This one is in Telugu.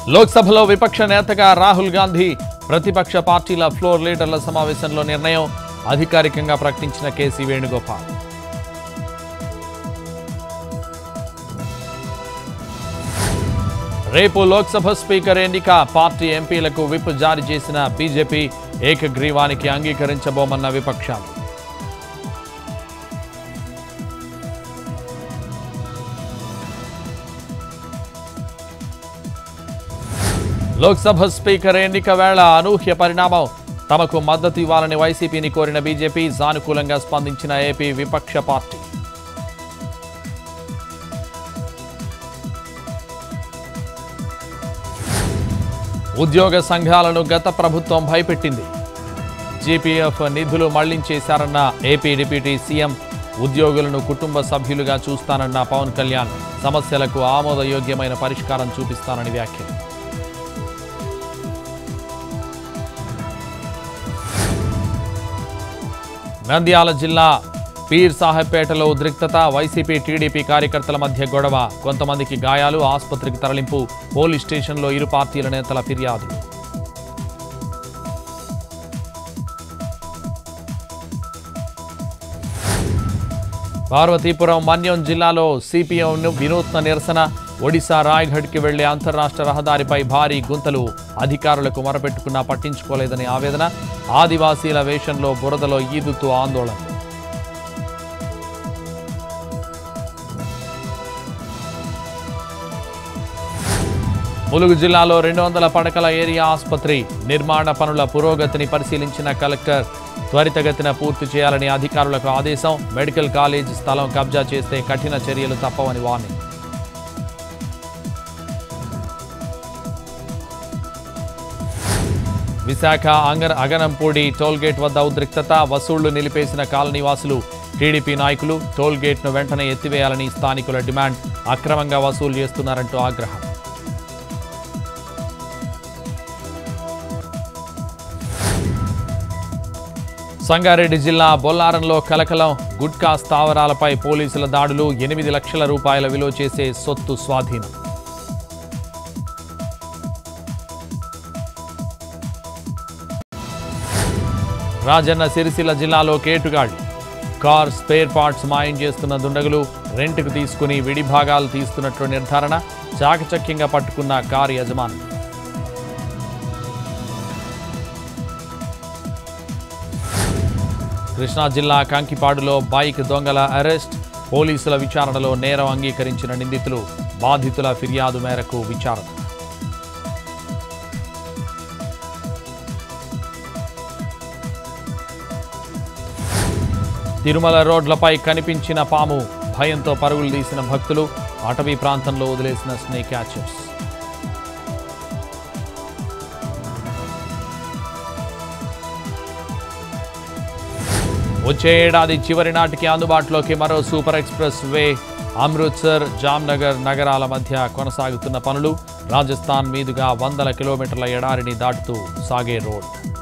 లోక్సభలో విపక్ష నేతగా రాహుల్ గాంధీ ప్రతిపక్ష పార్టీల ఫ్లోర్ లీడర్ల సమావేశంలో నిర్ణయం అధికారికంగా ప్రకటించిన కేసీ వేణుగోపాల్ రేపు లోక్సభ స్పీకర్ ఎన్నిక పార్టీ ఎంపీలకు విప్ జారీ చేసిన బీజేపీ ఏకగ్రీవానికి అంగీకరించబోమన్న విపక్షాలు లోక్సభ స్పీకర్ ఎన్నిక వేళ అనూహ్య పరిణామం తమకు మద్దతు ఇవ్వాలని వైసీపీని కోరిన బీజేపీ సానుకూలంగా స్పందించిన ఏపీ విపక్ష పార్టీ ఉద్యోగ సంఘాలను గత ప్రభుత్వం భయపెట్టింది జీపీఎఫ్ నిధులు మళ్లించేశారన్న ఏపీ డిప్యూటీ సీఎం ఉద్యోగులను కుటుంబ సభ్యులుగా చూస్తానన్న పవన్ కళ్యాణ్ సమస్యలకు ఆమోదయోగ్యమైన పరిష్కారం చూపిస్తానని వ్యాఖ్యలు నంద్యాల జిల్లా పీర్ సాహెబ్పేటలో ఉద్రిక్తత వైసీపీ టీడీపీ కార్యకర్తల మధ్య గొడవ కొంతమందికి గాయాలు ఆసుపత్రికి తరలింపు పోలీస్ స్టేషన్లో ఇరు పార్టీల నేతల ఫిర్యాదులు పార్వతీపురం మన్యం జిల్లాలో సిపిఎం వినూత్న నిరసన ఒడిశా రాయ్గఢ్కి వెళ్లే అంతర్రాష్ట్ర రహదారిపై భారీ గుంతలు అధికారులకు మొరపెట్టుకున్నా పట్టించుకోలేదని ఆవేదన ఆదివాసీల వేషంలో బురదలో ఈదుతూ ఆందోళన ములుగు జిల్లాలో రెండు వందల పడకల ఏరియా ఆసుపత్రి నిర్మాణ పనుల పురోగతిని పరిశీలించిన కలెక్టర్ త్వరితగతిన పూర్తి చేయాలని అధికారులకు ఆదేశం మెడికల్ కాలేజ్ స్థలం కబ్జా చేస్తే కఠిన చర్యలు తప్పవని వార్నింగ్ విశాఖ అంగన అగనంపూడి టోల్గేట్ వద్ద ఉద్రిక్తత వసూళ్లు నిలిపేసిన కాలనీవాసులు టీడీపీ నాయకులు టోల్గేట్ను వెంటనే ఎత్తివేయాలని స్థానికుల డిమాండ్ అక్రమంగా వసూలు చేస్తున్నారంటూ ఆగ్రహం సంగారెడ్డి జిల్లా బొల్లారంలో కలకలం గుట్కా స్థావరాలపై పోలీసుల దాడులు ఎనిమిది లక్షల రూపాయల విలువ చేసే సొత్తు స్వాధీనం రాజన్న సిరిసిల్ల జిల్లాలో కేటుగాళ్లు కార్ స్పేర్ పార్ట్స్ మాయం చేస్తున్న దుండగులు రెంట్కు తీసుకుని విడి భాగాలు తీస్తున్నట్లు నిర్ధారణ చాకచక్యంగా పట్టుకున్న కారు యజమాని కృష్ణా జిల్లా కంకిపాడులో బైక్ దొంగల అరెస్ట్ పోలీసుల విచారణలో నేరం అంగీకరించిన నిందితులు బాధితుల ఫిర్యాదు మేరకు విచారణ తిరుమల రోడ్లపై కనిపించిన పాము భయంతో పరుగులు తీసిన భక్తులు అటవీ ప్రాంతంలో వదిలేసిన స్నేక్ క్యాచర్స్ వచ్చే ఏడాది చివరి నాటికి అందుబాటులోకి మరో super expressway Amritsar Jamnagar నగరాల మధ్య కొనసాగుతున్న పనులు రాజస్థాన్ మీదుగా వందల కిలోమీటర్ల ఎడారిని దాటుతూ సాగే రోడ్